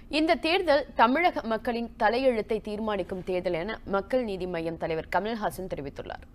இந்த தேர்தல் தமிழக மக்களின் தலையெழுத்தை தீர்மானிக்கும் தேர்தல் என மக்கள் நீதி மய்யம் தலைவர் கமல்ஹாசன் தெரிவித்துள்ளார்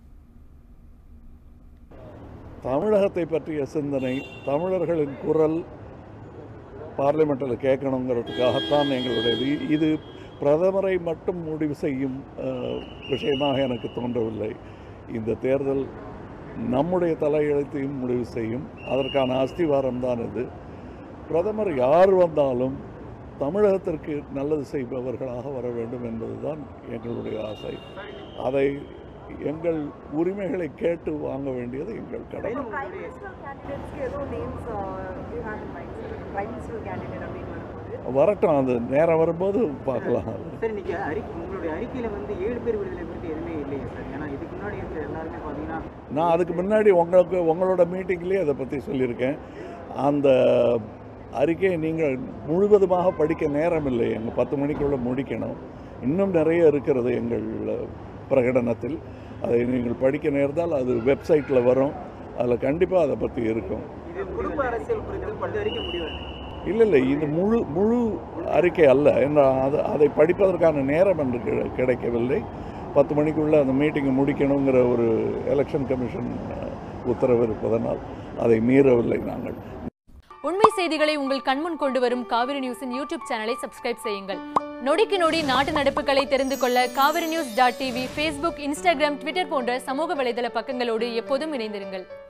தமிழகத்தை பற்றிய சிந்தனை தமிழர்களின் குரல் பார்லிமெண்ட்டில் கேட்கணுங்கிறதுக்காகத்தான் எங்களுடையது இது பிரதமரை மட்டும் முடிவு செய்யும் அஹ், விஷயமாக எனக்கு தோன்றவில்லை இந்த தேர்தல் நம்முடைய தலையெழுத்தையும் முடிவு செய்யும் அதற்கான அஸ்திவாரம் தான் இது பிரதமர் யார் வந்தாலும் தமிழகத்திற்கு நல்லது செய்பவர்களாக வர வேண்டும் என்பதுதான் எங்களுடைய ஆசை அதை எங்கள் உரிமைகளை கேட்டு வாங்க வேண்டியது எங்கள் கடமை பிரைம் மினிஸ்டர் கேண்டிடேட்ஸ்க்கு ஏதோ names you have in mind prime minister candidate அப்படின்னு வரும்போது வரட்டும் அது நேரம் வரும்போது பார்க்கலாம் சார் இன்னைக்கு அறிக்கை உங்களுடைய அறிக்கையில வந்து ஏழு பேர் விடுதலை பற்றி எதுவுமே இல்லையே சார் ஏன்னா இதுக்கு முன்னாடி இருக்கிற எல்லாருமே பார்த்தீங்கன்னா நான் அதுக்கு முன்னாடி உங்களுக்கு உங்களோட மீட்டிங்லேயே அதை பற்றி சொல்லியிருக்கேன் அந்த அறிக்கையை நீங்கள் முழுவதுமாக படிக்க நேரம் இல்லை எங்கள் பத்து மணிக்குள்ளே முடிக்கணும் இன்னும் நிறைய இருக்கிறது எங்கள் பிரகடனத்தில் அதை நீங்கள் படிக்க நேர்ந்தால் அது வெப்சைட்டில் வரும் அதில் கண்டிப்பாக அதை பற்றி இருக்கும் இது குடும்ப அரசியல் குறித்து பட்டு அறிக்கை முடிவு இல்லை இல்லை இது முழு முழு அறிக்கை அல்ல என்ற அது அதை படிப்பதற்கான நேரம் என்று கிடை- கிடைக்கவில்லை பத்து மணிக்குள்ளே அந்த மீட்டிங்கை முடிக்கணுங்கிற ஒரு எலெக்ஷன் கமிஷன் அஹ், உத்தரவு இருப்பதனால் அதை மீறவில்லை நாங்கள் உண்மை செய்திகளை உங்கள் கண்முன் கொண்டு வரும் காவிரி நியூஸின் யூடியூப் சேனலை சப்ஸ்கிரைப் செய்யுங்கள் நொடிக்கு நொடி நாட்டு நடப்புகளை தெரிந்து கொள்ள Kaveri news dot TV Facebook Instagram Twitter போன்ற சமூக வலைதள பக்கங்களோடு எப்போதும் இணைந்திருங்கள்